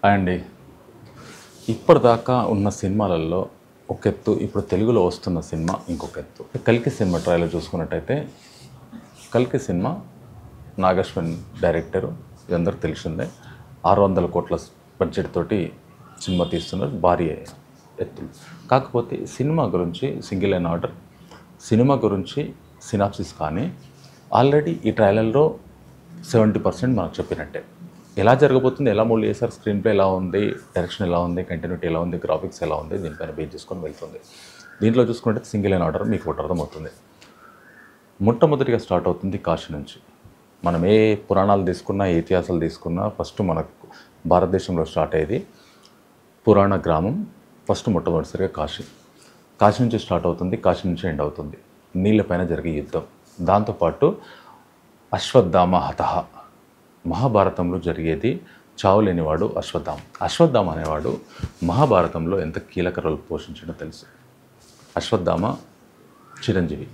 అండి ఇప్పటిదాకా ఉన్న సినిమాలలో ఒక ఎత్తు ఇప్పుడు తెలుగులో వస్తున్న సినిమా ఇంకొక ఎత్తు కల్కి సినిమా ట్రైలర్ చూసుకున్నట్టయితే కల్కి సినిమా నాగశ్వన్ డైరెక్టరు ఇదందరికి తెలిసిందే ఆరు వందల కోట్ల బడ్జెట్ తోటి సినిమా తీస్తున్నారు భారీ ఎత్తులు కాకపోతే సినిమా గురించి సింగిల్ అండ్ ఆర్డర్ సినిమా గురించి సినాప్సిస్ కానీ ఆల్రెడీ ఈ ట్రైలర్లో సెవెంటీ పర్సెంట్ మనకు చెప్పినట్టే ఎలా జరగబోతుంది ఎలా మూడు చేశారు స్క్రీన్ ప్లే ఎలా ఉంది డైరెక్షన్ ఎలా ఉంది కంటిన్యూటీ ఎలా ఉంది గ్రాఫిక్స్ ఎలా ఉంది దీనిపైన బేస్ చేసుకొని వెళ్తుంది దీంట్లో చూసుకుంటే సింగిల్ అండ్ ఆర్డర్ మీకు ఒకటి అర్థమవుతుంది మొట్టమొదటిగా స్టార్ట్ అవుతుంది కాశీ నుంచి మనం ఏ పురాణాలు తీసుకున్నా ఏ ఇతిహాసాలు తీసుకున్నా ఫస్ట్ మనకు భారతదేశంలో స్టార్ట్ అయ్యేది పురాణ గ్రామం ఫస్ట్ మొట్టమొదటిసారిగా కాశీ కాశీ నుంచి స్టార్ట్ అవుతుంది కాశీ నుంచి ఎండ్ అవుతుంది నీళ్ళపైన జరిగే యుద్ధం దాంతోపాటు అశ్వత్థామ హతహ మహాభారతంలో జరిగేది చావు లేనివాడు అశ్వత్థామ అశ్వత్థామ అనేవాడు మహాభారతంలో ఎంత కీలక రోల్ పోషించాడో తెలుసు అశ్వత్థామ చిరంజీవి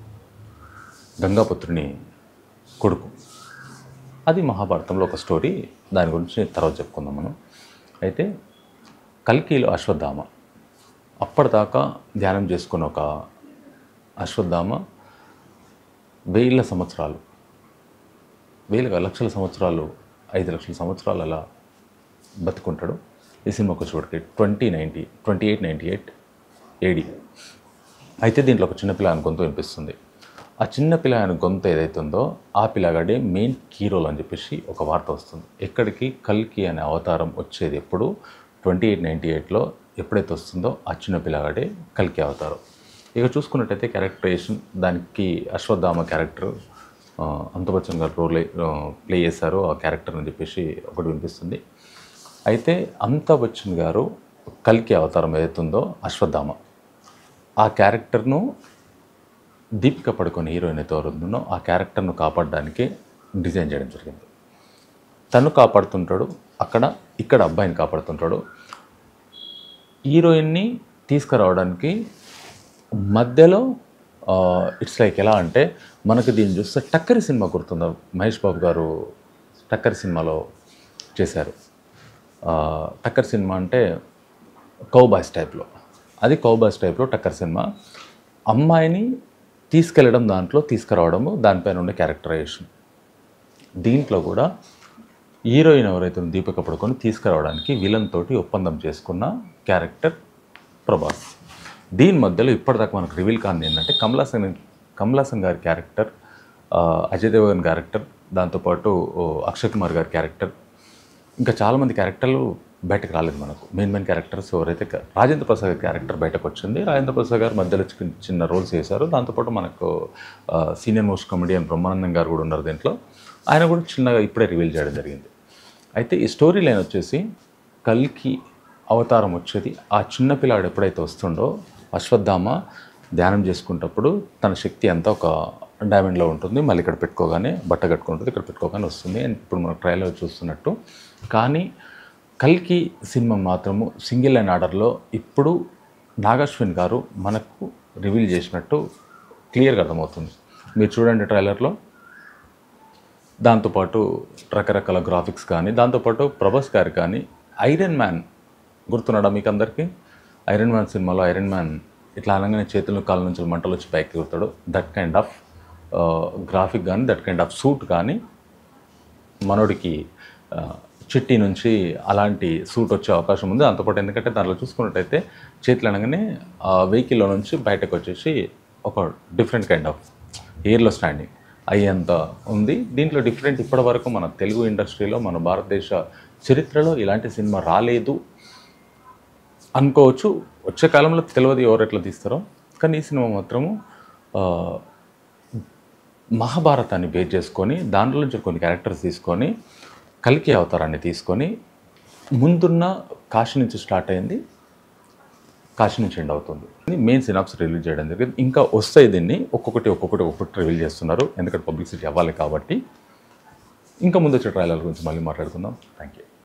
గంగాపుత్రుని కొడుకు అది మహాభారతంలో ఒక స్టోరీ దాని గురించి తర్వాత చెప్పుకుందాం మనం అయితే కల్కిలో అశ్వత్థామ అప్పటిదాకా ధ్యానం చేసుకున్న ఒక అశ్వత్థామ వేల సంవత్సరాలు వేల లక్షల సంవత్సరాలు ఐదు లక్షల సంవత్సరాలు అలా బతుకుంటాడు ఈ సినిమాకు వచ్చేటికి twenty ninety twenty eight ninety eight AD అయితే దీంట్లో ఒక చిన్న పిల్లగాని గొంతు వినిపిస్తుంది ఆ చిన్న పిల్లగాని గొంతు ఏదైతే ఉందో ఆ పిల్లగాడే మెయిన్ కీ రోల్ అని చెప్పేసి ఒక వార్త వస్తుంది ఎక్కడికి కల్కి అనే అవతారం వచ్చేది ఎప్పుడు ట్వంటీ ఎయిట్ నైంటీ ఎయిట్లో ఎప్పుడైతే వస్తుందో ఆ చిన్న పిల్లగాడే కల్కి అవతారం ఇక చూసుకున్నట్టయితే క్యారెక్టరైజేషన్ దానికి అశ్వత్థామ క్యారెక్టర్ అమితాబ్ బచ్చన్ గారు రోల్ ప్లే చేశారు ఆ క్యారెక్టర్ అని చెప్పేసి ఒకటి వినిపిస్తుంది అయితే అమితాబ్ బచ్చన్ గారు కల్కి అవతారం ఏదైతే ఉందో అశ్వత్థామ ఆ క్యారెక్టర్ను దీపిక పడుకొని హీరోయిన్ అయితే ఎవరు ఉందో ఆ క్యారెక్టర్ను కాపాడడానికి డిజైన్ చేయడం జరిగింది తను కాపాడుతుంటాడు అక్కడ ఇక్కడ అబ్బాయిని కాపాడుతుంటాడు హీరోయిన్ని తీసుకురావడానికి మధ్యలో ఇట్స్ లైక్ ఎలా అంటే మనకు దీన్ని చూస్తే టక్కరి సినిమా గుర్తుందా మహేష్ బాబు గారు టక్కరి సినిమాలో చేశారు ఆ, టక్కర్ సినిమా అంటే కౌబాయ్స్ టైప్లో అది కౌబాయ్స్ టైప్లో టక్కర్ సినిమా అమ్మాయిని తీసుకెళ్ళడం దాంట్లో తీసుకురావడము దానిపైన ఉండే క్యారెక్టరైజేషన్ దీంట్లో కూడా హీరోయిన్ ఎవరైతే ఉందో దీపిక పడుకొని తీసుకురావడానికి విలన్ తోటి ఒప్పందం చేసుకున్న క్యారెక్టర్ ప్రభాస్ దీని మధ్యలో ఇప్పటిదాకా మనకు రివీల్ కాంది ఏంటంటే కమలాసన్ కమలాసన్ గారి క్యారెక్టర్ ఆ, అజయ్ దేవగన్ క్యారెక్టర్ దాంతోపాటు ఓ, అక్షయ్ కుమార్ గారి క్యారెక్టర్ ఇంకా చాలామంది క్యారెక్టర్లు బయటకు రాలేదు మనకు మెయిన్ మెయిన్ క్యారెక్టర్స్ ఎవరైతే క- రాజేంద్ర ప్రసాద్ గారి క్యారెక్టర్ బయటకు వచ్చింది రాజేంద్ర ప్రసాద్ గారు మధ్యలో చిన్న చిన్న రోల్స్ చేశారు దాంతోపాటు మనకు సీనియర్ మోస్ట్ కమెడియన్ బ్రహ్మానందం గారు కూడా ఉన్నారు దీంట్లో ఆయన కూడా చిన్నగా ఇప్పుడే రివీల్ చేయడం జరిగింది అయితే ఈ స్టోరీ లైన్ వచ్చేసి కల్కి అవతారం వచ్చేది ఆ చిన్న పిల్లాడు ఎప్పుడైతే వస్తుండో అశ్వత్థామ ధ్యానం చేసుకునేటప్పుడు తన శక్తి అంతా ఒక డైమండ్లో ఉంటుంది మళ్ళీ ఇక్కడ పెట్టుకోగానే బట్ట కట్టుకుంటుంది ఇక్కడ పెట్టుకోగానే వస్తుంది అండ్ ఇప్పుడు మనం ట్రైలర్ చూస్తున్నట్టు కానీ కల్కి సినిమా మాత్రము సింగిల్ అండ్ ఆర్డర్లో ఇప్పుడు నాగశ్విన్ గారు మనకు రివీల్ చేసినట్టు క్లియర్గా అర్థమవుతుంది మీరు చూడండి ట్రైలర్లో దాంతోపాటు రకరకాల గ్రాఫిక్స్ కానీ దాంతోపాటు ప్రభాస్ గారు కానీ ఐరన్ మ్యాన్ గుర్తున్నాడా మీకు అందరికీ ఐరన్ మ్యాన్ సినిమాలో ఐరన్ మ్యాన్ ఇట్లా అనగానే చేతులు కాళ్ళ నుంచి మంటలు వచ్చి పైకి ఎగురుతాడు దట్ కైండ్ ఆఫ్ గ్రాఫిక్ కానీ దట్ కైండ్ ఆఫ్ సూట్ కానీ మనోడికి ఆ, చిట్టి నుంచి అలాంటి సూట్ వచ్చే అవకాశం ఉంది దాంతోపాటు ఎందుకంటే దాంట్లో చూసుకున్నట్టయితే చేతులు అనగానే ఆ వెహికల్లో నుంచి బయటకు వచ్చేసి ఒక డిఫరెంట్ కైండ్ ఆఫ్ ఎయిర్లో స్టాండింగ్ అయ్యేంత ఉంది దీంట్లో డిఫరెంట్ ఇప్పటి వరకు మన తెలుగు ఇండస్ట్రీలో మన భారతదేశ చరిత్రలో ఇలాంటి సినిమా రాలేదు అనుకోవచ్చు వచ్చే కాలంలో తెలియదు ఎవరు ఎట్లా తీస్తారో కానీ ఈ సినిమా మాత్రము ఆ, మహాభారతాన్ని బేస్ చేసుకొని దాంట్లో నుంచి కొన్ని క్యారెక్టర్స్ తీసుకొని కలికి అవతారాన్ని తీసుకొని ముందున్న కాశీ నుంచి స్టార్ట్ అయింది కాశీ నుంచి ఎండ్ అవుతుంది మెయిన్ సినాప్స్ రిలీజ్ చేయడం జరిగింది ఇంకా వస్తాయి దీన్ని ఒక్కొక్కటి ఒక్కొక్కటి ఒక్కొక్కటి రివీల్ చేస్తున్నారు ఎందుకంటే పబ్లిసిటీ అవ్వాలి కాబట్టి ఇంకా ముందు వచ్చే ట్రయల్ గురించి మళ్ళీ మాట్లాడుకుందాం థ్యాంక్ యూ